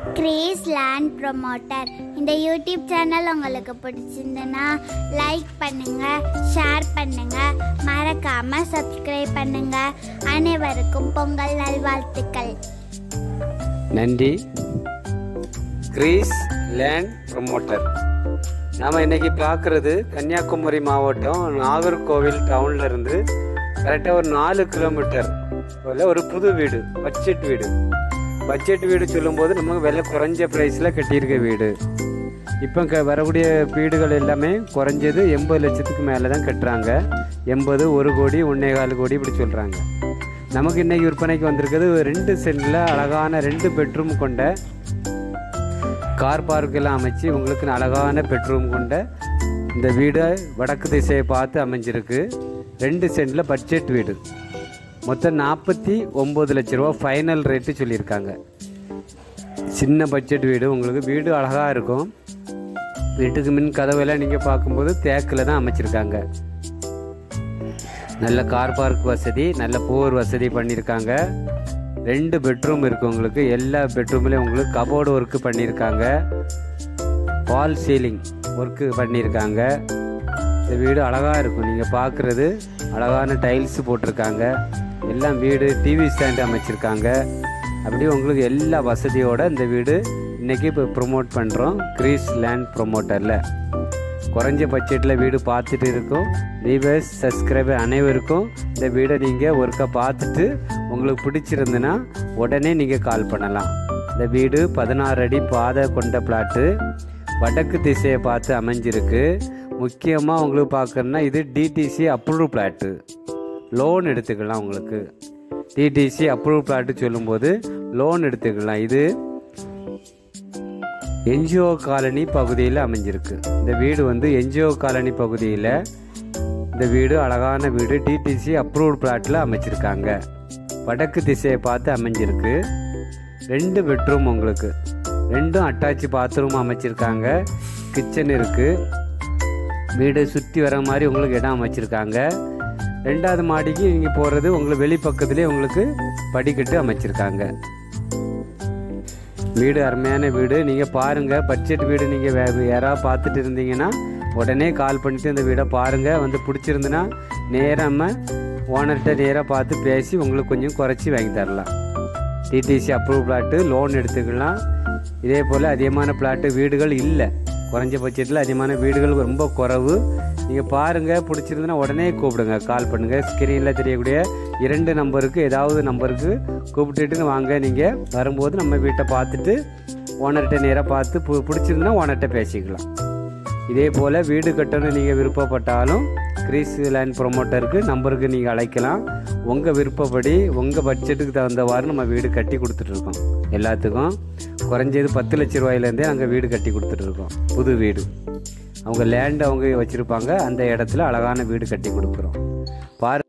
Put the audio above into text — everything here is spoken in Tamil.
கிரேஸ் லேண்ட் ப்ரொமோட்டர் இந்த யூடியூப் சேனல் உங்களுக்கு பிடிச்சிருந்துன்னா லைக் பண்ணுங்க ஷேர் பண்ணுங்க மறக்காம சப்ஸ்கிரைப் பண்ணுங்க அனைவருக்கும் பொங்கல் நல்வாழ்த்துக்கள் நன்றி கிரீஸ் லேண்ட் ப்ரொமோட்டர் நாம் இன்னைக்கு பார்க்குறது கன்னியாகுமரி மாவட்டம் நாகர்கோவில் டவுன்ல இருந்து கரெக்டாக ஒரு நாலு கிலோமீட்டர் போல ஒரு புது வீடு பட்ஜெட் வீடு பட்ஜெட் வீடு சொல்லும்போது நமக்கு விலை குறைஞ்ச ப்ரைஸில் கட்டியிருக்க வீடு இப்போ க வரக்கூடிய வீடுகள் எல்லாமே குறைஞ்சது எண்பது லட்சத்துக்கு மேலே தான் கட்டுறாங்க எண்பது ஒரு கோடி ஒன்றே கால் கோடி இப்படி சொல்கிறாங்க நமக்கு இன்னைக்கு விற்பனைக்கு வந்திருக்கிறது ஒரு ரெண்டு சென்டில் அழகான ரெண்டு பெட்ரூம் கொண்ட கார் பார்க் எல்லாம் அமைச்சு உங்களுக்கு அழகான பெட்ரூம் கொண்ட இந்த வீடு வடக்கு திசையை பார்த்து அமைஞ்சிருக்கு ரெண்டு சென்டில் பட்ஜெட் வீடு மொத்தம் நாற்பத்தி ஒம்பது லட்ச ரூபா ஃபைனல் ரேட்டு சொல்லியிருக்காங்க சின்ன பட்ஜெட் வீடு உங்களுக்கு வீடு அழகாக இருக்கும் வீட்டுக்கு மின் கதவெல்லாம் நீங்கள் பார்க்கும்போது தேக்கில் தான் அமைச்சிருக்காங்க நல்ல கார் பார்க் வசதி நல்ல போர் வசதி பண்ணியிருக்காங்க ரெண்டு பெட்ரூம் இருக்குது உங்களுக்கு எல்லா பெட்ரூம்லேயும் உங்களுக்கு கபோர்டு ஒர்க்கு பண்ணியிருக்காங்க வால் சீலிங் ஒர்க்கு பண்ணியிருக்காங்க இந்த வீடு அழகாக இருக்கும் நீங்கள் பார்க்குறது அழகான டைல்ஸ் போட்டிருக்காங்க எல்லாம் வீடு டிவி ஸ்டாண்டு அமைச்சிருக்காங்க அப்படியே உங்களுக்கு எல்லா வசதியோட இந்த வீடு இன்றைக்கி இப்போ ப்ரொமோட் பண்ணுறோம் கிரீஸ் லேண்ட் ப்ரொமோட்டரில் குறைஞ்ச பட்ஜெட்டில் வீடு பார்த்துட்டு இருக்கோம் வியூவர்ஸ் சப்ஸ்கிரைபர் அனைவருக்கும் இந்த வீடை நீங்கள் ஒருக்கா பார்த்துட்டு உங்களுக்கு பிடிச்சிருந்துன்னா உடனே நீங்கள் கால் பண்ணலாம் இந்த வீடு பதினாறு அடி பாதை கொண்ட பிளாட்டு வடக்கு திசையை பார்த்து அமைஞ்சிருக்கு முக்கியமாக உங்களுக்கு பார்க்கணுன்னா இது டிடிசி அப்ரூவ் பிளாட்டு லோன் எடுத்துக்கலாம் உங்களுக்கு டிடிசி அப்ரூவ் பிளாட்டு சொல்லும்போது லோன் எடுத்துக்கலாம் இது என்ஜிஓ காலனி பகுதியில் அமைஞ்சிருக்கு இந்த வீடு வந்து என்ஜிஓ காலனி பகுதியில் இந்த வீடு அழகான வீடு டிடிசி அப்ரூவ்ட் பிளாட்டில் அமைச்சிருக்காங்க வடக்கு திசையை பார்த்து அமைஞ்சிருக்கு ரெண்டு பெட்ரூம் உங்களுக்கு ரெண்டும் அட்டாச் பாத்ரூம் அமைச்சிருக்காங்க கிச்சன் இருக்குது வீடு சுற்றி வர மாதிரி உங்களுக்கு இடம் அமைச்சிருக்காங்க ரெண்டாவது மாடிக்கு நீங்கள் போகிறது உங்களுக்கு வெளிப்பக்கத்துலேயே உங்களுக்கு படிக்கட்டு அமைச்சிருக்காங்க வீடு அருமையான வீடு நீங்கள் பாருங்கள் பட்ஜெட் வீடு நீங்கள் வே யாராவது பார்த்துட்டு இருந்தீங்கன்னா உடனே கால் பண்ணிவிட்டு இந்த வீடை பாருங்கள் வந்து பிடிச்சிருந்துன்னா நேராக நம்ம ஓனர்கிட்ட நேராக பார்த்து பேசி உங்களுக்கு கொஞ்சம் குறைச்சி வாங்கி தரலாம் டிடிசி அப்ரூவ் பிளாட்டு லோன் எடுத்துக்கலாம் இதே போல் அதிகமான பிளாட்டு வீடுகள் இல்லை குறைஞ்ச பட்ஜெட்டில் அதிகமான வீடுகள் ரொம்ப குறைவு நீங்கள் பாருங்கள் பிடிச்சிருந்துன்னா உடனே கூப்பிடுங்க கால் பண்ணுங்கள் ஸ்க்ரீனில் தெரியக்கூடிய இரண்டு நம்பருக்கு ஏதாவது நம்பருக்கு கூப்பிட்டுட்டு வாங்க நீங்கள் வரும்போது நம்ம வீட்டை பார்த்துட்டு ஓனர்கிட்ட நேராக பார்த்து பு பிடிச்சிருந்தா ஓனர்கிட்ட பேசிக்கலாம் இதே போல் வீடு கட்டணும் நீங்கள் விருப்பப்பட்டாலும் கிரீஸ் லேண்ட் ப்ரொமோட்டருக்கு நம்பருக்கு நீங்கள் அழைக்கலாம் உங்கள் விருப்பப்படி உங்கள் பட்ஜெட்டுக்கு தகுந்தவாறு நம்ம வீடு கட்டி கொடுத்துட்ருக்கோம் எல்லாத்துக்கும் குறைஞ்சது பத்து லட்ச ரூபாயிலேருந்தே நாங்கள் வீடு கட்டி கொடுத்துட்ருக்கோம் புது வீடு அவங்க லேண்ட் அவங்க வச்சுருப்பாங்க அந்த இடத்துல அழகான வீடு கட்டி கொடுக்குறோம் பாரு